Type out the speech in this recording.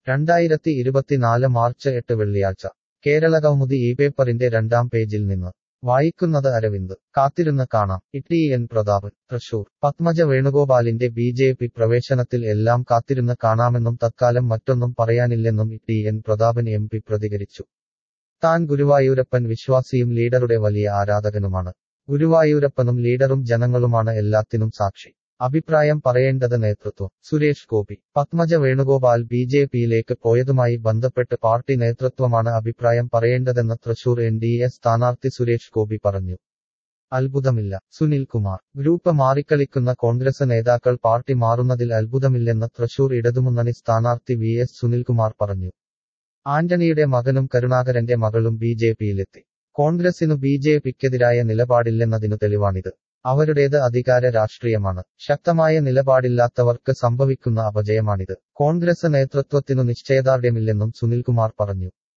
രണ്ടായിരത്തി ഇരുപത്തിനാല് മാർച്ച് എട്ട് വെള്ളിയാഴ്ച കേരളകൗമുദി ഈ പേപ്പറിന്റെ രണ്ടാം പേജിൽ നിന്ന് വായിക്കുന്നത് അരവിന്ദ് കാത്തിരുന്ന് കാണാം ഇട്ടി എൻ പ്രതാപൻ തൃശൂർ പത്മജ വേണുഗോപാലിന്റെ ബി ജെ പി പ്രവേശനത്തിൽ എല്ലാം കാത്തിരുന്ന് കാണാമെന്നും തത്കാലം മറ്റൊന്നും പറയാനില്ലെന്നും ഇട്ടി എൻ പ്രതാപൻ എം പി പ്രതികരിച്ചു താൻ ഗുരുവായൂരപ്പൻ വിശ്വാസിയും ലീഡറുടെ വലിയ ആരാധകനുമാണ് ഗുരുവായൂരപ്പനും ലീഡറും ജനങ്ങളുമാണ് എല്ലാത്തിനും സാക്ഷി അഭിപ്രായം പറയേണ്ടത് നേതൃത്വം സുരേഷ് ഗോപി പത്മജ വേണുഗോപാൽ ബി ജെ പിയിലേക്ക് പോയതുമായി ബന്ധപ്പെട്ട് പാർട്ടി നേതൃത്വമാണ് അഭിപ്രായം പറയേണ്ടതെന്ന് തൃശൂർ എൻ ഡി എ സ്ഥാനാർത്ഥി സുരേഷ് ഗോപി പറഞ്ഞു അത്ഭുതമില്ല സുനിൽ കുമാർ ഗ്രൂപ്പ് മാറിക്കളിക്കുന്ന കോൺഗ്രസ് നേതാക്കൾ പാർട്ടി മാറുന്നതിൽ അത്ഭുതമില്ലെന്ന് തൃശൂർ ഇടതുമുന്നണി സ്ഥാനാർത്ഥി വി എസ് സുനിൽകുമാർ പറഞ്ഞു ആന്റണിയുടെ മകനും കരുണാകരന്റെ മകളും ബി ജെ പിയിലെത്തി കോൺഗ്രസിനു ബി ജെ പിക്കെതിരായ നിലപാടില്ലെന്നതിനു തെളിവാണിത് അവരുടേത് അധികാര രാഷ്ട്രീയമാണ് ശക്തമായ നിലപാടില്ലാത്തവർക്ക് സംഭവിക്കുന്ന അപജയമാണിത് കോൺഗ്രസ് നേതൃത്വത്തിനു നിശ്ചയദാർഢ്യമില്ലെന്നും സുനിൽകുമാർ പറഞ്ഞു